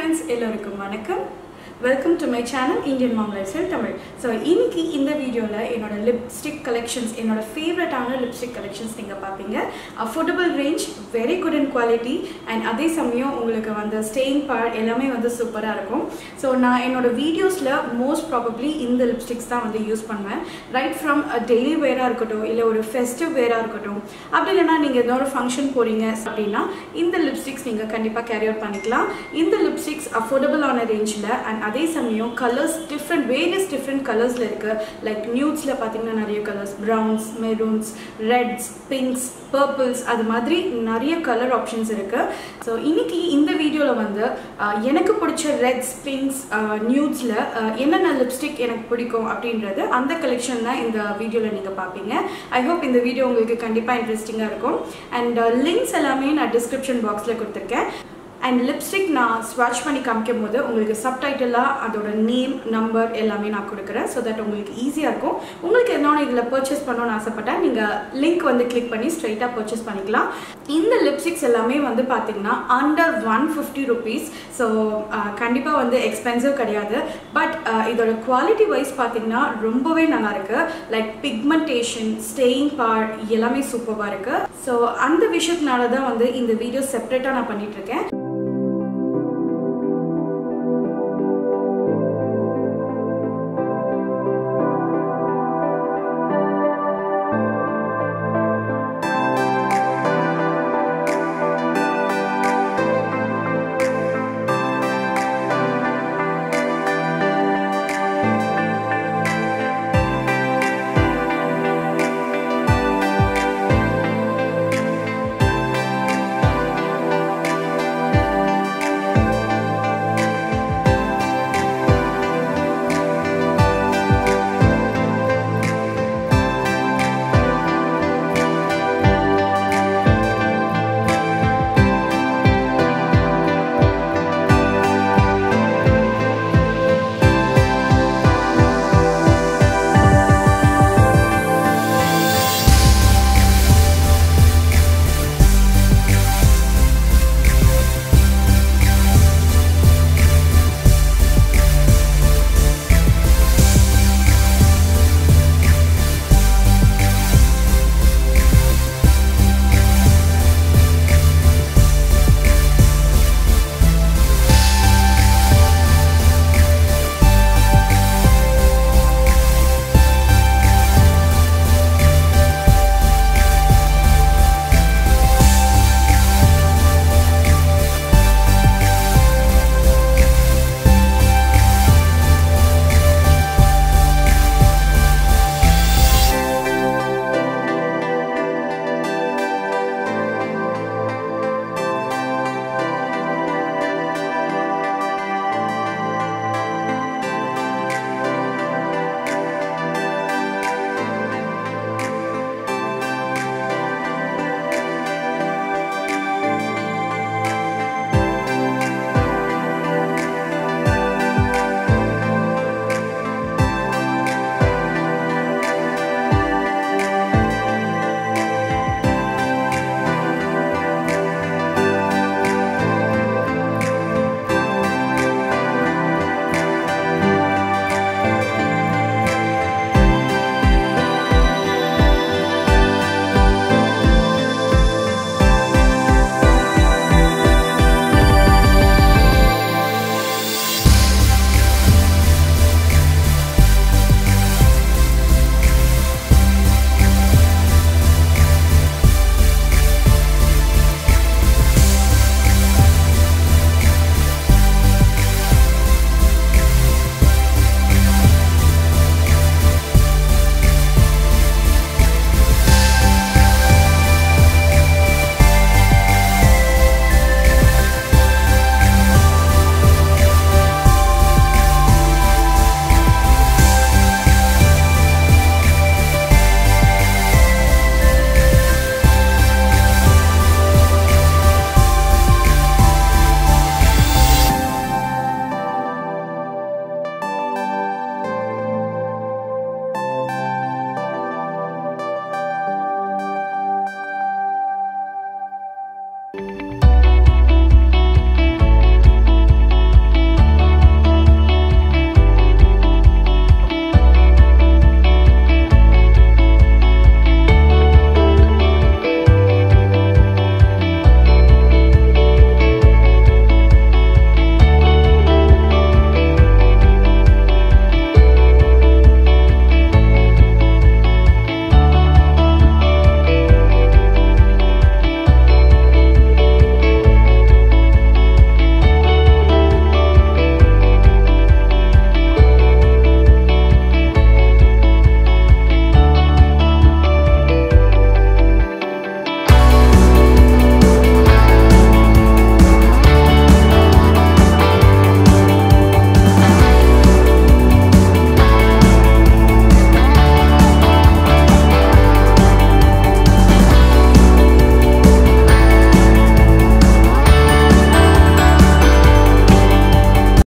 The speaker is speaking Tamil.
ஃப்ரெண்ட்ஸ் எல்லோருக்கும் வணக்கம் welcome to my channel Indian mom lifestyle Tamil so இன்னைக்கு இந்த வீடியோவில் என்னோட லிப்ஸ்டிக் கலெக்ஷன்ஸ் என்னோட ஃபேவரட்டான லிப்ஸ்டிக் கலெக்ஷன்ஸ் நீங்கள் பார்ப்பீங்க affordable range very good in quality and அதே சமயம் உங்களுக்கு வந்து ஸ்டேயிங் பார்ட் எல்லாமே வந்து சூப்பராக இருக்கும் ஸோ நான் என்னோட வீடியோஸில் மோஸ்ட் ப்ராபப்ளி இந்த லிப்ஸ்டிக்ஸ் தான் வந்து யூஸ் பண்ணுவேன் ரைட் ஃப்ரம் டெய்லி வேராக இருக்கட்டும் இல்லை ஒரு ஃபெஸ்டிவ் வேராக இருக்கட்டும் அப்படி இல்லைனா நீங்கள் ஏதோ ஃபங்க்ஷன் போகிறீங்க அப்படின்னா இந்த லிப்ஸ்டிக்ஸ் நீங்கள் கண்டிப்பாக கேரி அவுட் பண்ணிக்கலாம் இந்த லிப்ஸ்டிக்ஸ் அஃபோர்டபுளான ரேஞ்சில் அண்ட் அதே சமயம் கலர்ஸ் டிஃப்ரெண்ட் வேரியஸ் டிஃப்ரெண்ட் கலர்ஸில் இருக்குது லைக் நியூட்ஸில் பார்த்தீங்கன்னா நிறைய colours browns maroons reds pinks purples அது மாதிரி நிறைய கலர் ஆப்ஷன்ஸ் இருக்குது ஸோ இன்னைக்கு இந்த வீடியோவில் வந்து அஹ், எனக்கு பிடிச்ச ரெட்ஸ் பிங்க்ஸ் நியூட்ஸில் என்னென்ன லிப்ஸ்டிக் எனக்கு பிடிக்கும் அப்படின்றது அந்த கலெக்ஷன் தான் இந்த வீடியோவில் நீங்கள் பார்ப்பீங்க ஐ ஹோப் இந்த வீடியோ உங்களுக்கு கண்டிப்பாக இன்ட்ரெஸ்டிங்காக இருக்கும் அண்ட் லிங்க்ஸ் எல்லாமே நான் டிஸ்கிரிப்ஷன் பாக்ஸில் கொடுத்துருக்கேன் அண்ட் லிப்ஸ்டிக் நான் ஸ்வாட்ச் பண்ணி காமிக்கும் போது உங்களுக்கு சப்டைட்டிலாக அதோட நேம் நம்பர் எல்லாமே நான் கொடுக்குறேன் ஸோ தட் உங்களுக்கு ஈஸியாக இருக்கும் உங்களுக்கு எதனால இதில் பர்ச்சேஸ் பண்ணணும்னு ஆசைப்பட்டால் நீங்கள் லிங்க் வந்து கிளிக் பண்ணி ஸ்ட்ரைட்டாக பர்ச்சேஸ் பண்ணிக்கலாம் இந்த லிப்ஸ்டிக்ஸ் எல்லாமே வந்து பார்த்தீங்கன்னா under one fifty rupees so கண்டிப்பாக வந்து எக்ஸ்பென்சிவ் கிடையாது பட் இதோட குவாலிட்டி வைஸ் பார்த்தீங்கன்னா ரொம்பவே நல்லா இருக்கு லைக் பிக்மெண்டேஷன் ஸ்டேயிங் பார்ட் எல்லாமே சூப்பராக இருக்கு ஸோ அந்த விஷயத்தினால தான் வந்து இந்த வீடியோ செப்பரேட்டாக நான் பண்ணிட்டு இருக்கேன்